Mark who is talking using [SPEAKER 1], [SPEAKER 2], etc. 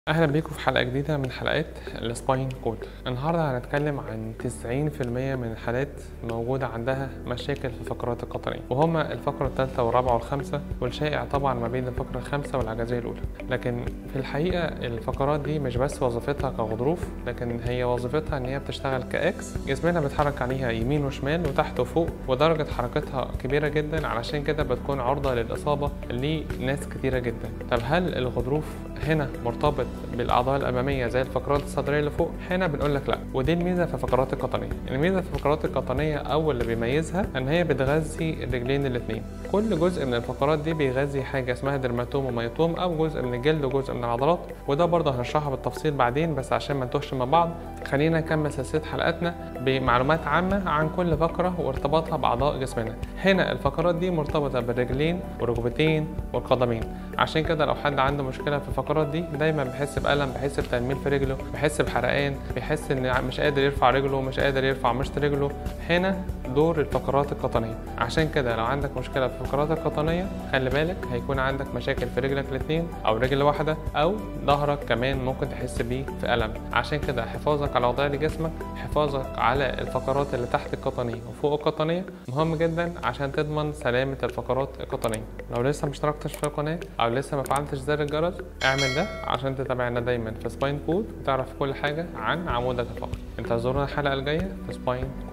[SPEAKER 1] اهلا بيكم في حلقه جديده من حلقات السباين كود النهارده هنتكلم عن 90% من الحالات موجوده عندها مشاكل في الفقرات القطنيه وهما الفقره الثالثه والرابعه والخامسه والشائع طبعا ما بين الفقره الخامسه والعجزيه الاولى لكن في الحقيقه الفقرات دي مش بس وظيفتها كغضروف لكن هي وظيفتها ان هي بتشتغل كاكس جسمنا بيتحرك عليها يمين وشمال وتحت وفوق ودرجه حركتها كبيره جدا علشان كده بتكون عرضه للاصابه لناس كتيره جدا طب هل الغضروف هنا مرتبط بالاعضاء الاماميه زي الفقرات الصدريه اللي فوق هنا بنقول لك لا ودي الميزه في الفقرات القطنيه الميزه في الفقرات القطنيه او اللي بيميزها ان هي بتغذي الرجلين الاثنين كل جزء من الفقرات دي بيغذي حاجه اسمها درماتوم وميتوم او جزء من الجلد وجزء من العضلات وده برضه هنشرحها بالتفصيل بعدين بس عشان ما نتوهش مع بعض خلينا نكمل سلسله حلقاتنا بمعلومات عامه عن كل فقره وارتباطها باعضاء جسمنا هنا الفقرات دي مرتبطه بالرجلين والركبتين والقدمين عشان كده لو حد عنده مشكله في الفقرات دي دايما بيحس بألم بيحس بتنميل في رجله بيحس بحرقان بيحس ان مش قادر يرفع رجله مش قادر يرفع مشط رجله هنا دور الفقرات القطنيه عشان كده لو عندك مشكله في الفقرات القطنيه خلي بالك هيكون عندك مشاكل في رجلك الاثنين او رجل واحده او ظهرك كمان ممكن تحس بيه في الم عشان كده حفاظك على وضعيه جسمك حفاظك على الفقرات اللي تحت القطنيه وفوق القطنيه مهم جدا عشان تضمن سلامه الفقرات القطنيه لو لسه مشتركتش في القناه او لسه ما فعلتش زر الجرس اعمل ده عشان تتابعنا دايما في سباين كود وتعرف كل حاجه عن عمودك الفقري انتظرونا الحلقه الجايه في سباين كود